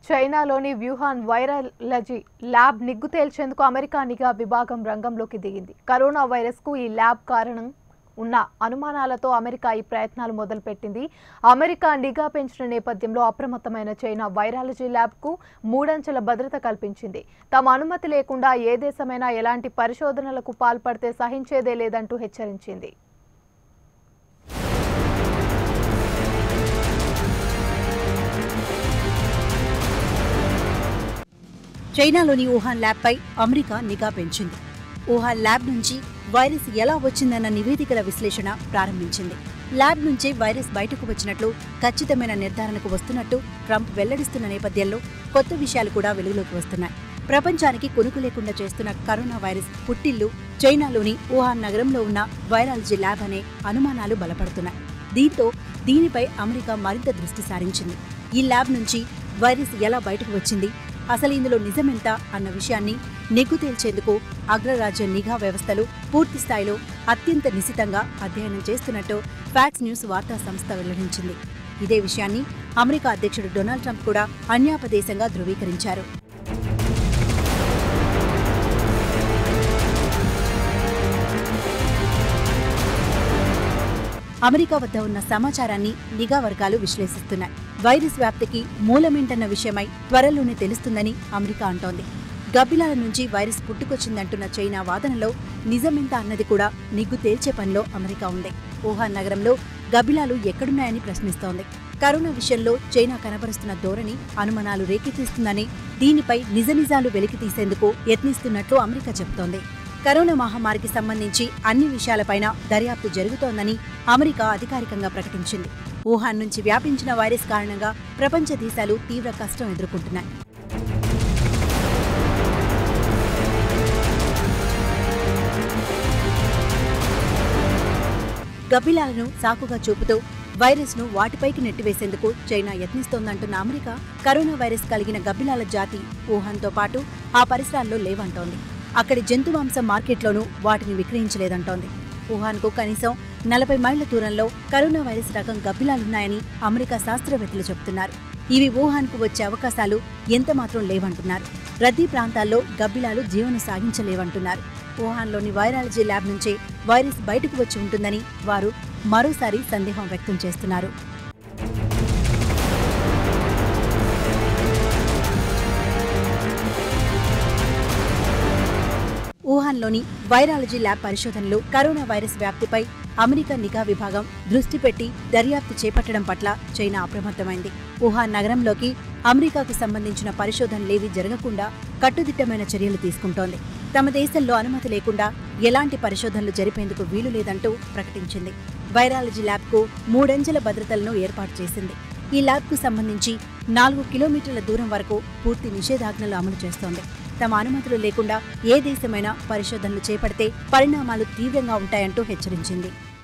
చైనాలోని Wuhan virology lab నిగ్గు తేల్చేందుకు America నిఘా విభాగం రంగంలోకి దిగింది కరోనా వైరస్కు ఈ ల్యాబ్ కారణం ఉన్న అనుమానాలతో అమెరికా ఈ ప్రయత్నాలు మొదలుపెట్టింది అమెరికా నిఘా పెంచిన నేపథ్యంలో అప్రమత్తమైన చైనా వైరాలజీ ల్యాబ్కు మూడంచెల భద్రత కల్పించింది తమ అనుమతి లేకుండా ఏ దేశమైనా ఎలాంటి పరిశోధనలకు పాల్పడితే సహించేదే లేదంటూ హెచ్చరించింది చైనాలోని వుహాన్ ల్యాబ్పై అమెరికా నిఘా పెంచింది వుహాన్ ల్యాబ్ నుంచి వైరస్ ఎలా వచ్చిందన్న నివేదికల విశ్లేషణ ప్రారంభించింది ల్యాబ్ నుంచే వైరస్ బయటకు వచ్చినట్లు ఖచ్చితమైన నిర్ధారణకు వస్తున్నట్టు ట్రంప్ వెల్లడిస్తున్న నేపథ్యంలో కొత్త విషయాలు కూడా వెలుగులోకి వస్తున్నాయి ప్రపంచానికి కొనుకు లేకుండా చేస్తున్న కరోనా వైరస్ పుట్టిల్లు చైనాలోని వుహాన్ నగరంలో ఉన్న వైరాలజీ ల్యాబ్ అనే అనుమానాలు బలపడుతున్నాయి దీంతో దీనిపై అమెరికా మరింత దృష్టి సారించింది ఈ ల్యాబ్ నుంచి వైరస్ ఎలా బయటకు వచ్చింది అసలు ఇందులో నిజమెంత అన్న విషయాన్ని నిగ్గు తేల్చేందుకు అగ్రరాజ్య నిఘా వ్యవస్థలు పూర్తి స్థాయిలో అత్యంత నిశితంగా అధ్యయనం చేస్తున్నట్టు ఫ్యాక్స్ న్యూస్ వార్తా సంస్థ వెల్లడించింది ఇదే విషయాన్ని అమెరికా అధ్యక్షుడు డొనాల్డ్ ట్రంప్ కూడా అన్యాపదేశంగా ధృవీకరించారు అమెరికా వద్ద ఉన్న సమాచారాన్ని నిఘా వర్గాలు విశ్లేషిస్తున్నాయి వైరస్ వ్యాప్తికి మూలమేంటన్న విషయమై త్వరలోనే తెలుస్తుందని అమెరికా అంటోంది గబ్బిలాల నుంచి వైరస్ పుట్టుకొచ్చిందంటున్న చైనా వాదనలో నిజమెంత అన్నది కూడా నిగ్గు తేల్చే పనిలో అమెరికా ఉంది వుహాన్ నగరంలో గబ్బిలాలు ఎక్కడున్నాయని ప్రశ్నిస్తోంది కరోనా విషయంలో చైనా కనబరుస్తున్న ధోరణి అనుమానాలు రేకెత్తిస్తుందని దీనిపై నిజ నిజాలు వెలికి తీసేందుకు యత్నిస్తున్నట్లు అమెరికా చెబుతోంది కరోనా మహమ్మారికి సంబంధించి అన్ని విషయాలపైన దర్యాప్తు జరుగుతోందని అమెరికా అధికారికంగా ప్రకటించింది వుహాన్ నుంచి వ్యాపించిన వైరస్ కారణంగా ప్రపంచ దేశాలు తీవ్ర కష్టం ఎదుర్కొంటున్నాయి గబ్బిలాలను సాకుగా చూపుతూ వైరస్ ను వాటిపైకి నెట్టివేసేందుకు చైనా యత్నిస్తోందంటున్న అమెరికా కరోనా వైరస్ కలిగిన గబ్బిలాల జాతి వుహాన్తో పాటు ఆ పరిసరాల్లో లేవంటోంది అక్కడి జంతు మాంసం మార్కెట్లోనూ వాటిని విక్రయించలేదంటోంది వుహాన్కు కనీసం నలభై మైళ్ల దూరంలో కరోనా వైరస్ రకం గబ్బిలాలున్నాయని అమెరికా శాస్త్రవేత్తలు చెబుతున్నారు ఇవి వుహాన్కు వచ్చే అవకాశాలు ఎంతమాత్రం లేవంటున్నారు రద్దీ ప్రాంతాల్లో గబ్బిలాలు జీవనం సాగించలేవంటున్నారు వుహాన్లోని వైరాలజీ ల్యాబ్ నుంచే వైరస్ బయటకు వచ్చి ఉంటుందని వారు మరోసారి సందేహం వ్యక్తం చేస్తున్నారు వుహాన్లోని వైరాలజీ ల్యాబ్ పరిశోధనలు కరోనా వైరస్ వ్యాప్తిపై అమెరికా నిఘా విభాగం దృష్టి పెట్టి దర్యాప్తు చేపట్టడం పట్ల చైనా అప్రమత్తమైంది వుహాన్ నగరంలోకి అమెరికాకు సంబంధించిన పరిశోధనలేవీ జరగకుండా కట్టుదిట్టమైన చర్యలు తీసుకుంటోంది తమ దేశంలో అనుమతి లేకుండా ఎలాంటి పరిశోధనలు జరిపేందుకు వీలు లేదంటూ ప్రకటించింది వైరాలజీ ల్యాబ్కు మూడంచెల భద్రతలను ఏర్పాటు చేసింది ఈ ల్యాబ్కు సంబంధించి నాలుగు కిలోమీటర్ల దూరం వరకు పూర్తి నిషేధాజ్ఞలు అమలు చేస్తోంది తమ అనుమతులు లేకుండా ఏ దేశమైనా పరిశోధనలు చేపడితే పరిణామాలు తీవ్రంగా ఉంటాయంటూ హెచ్చరించింది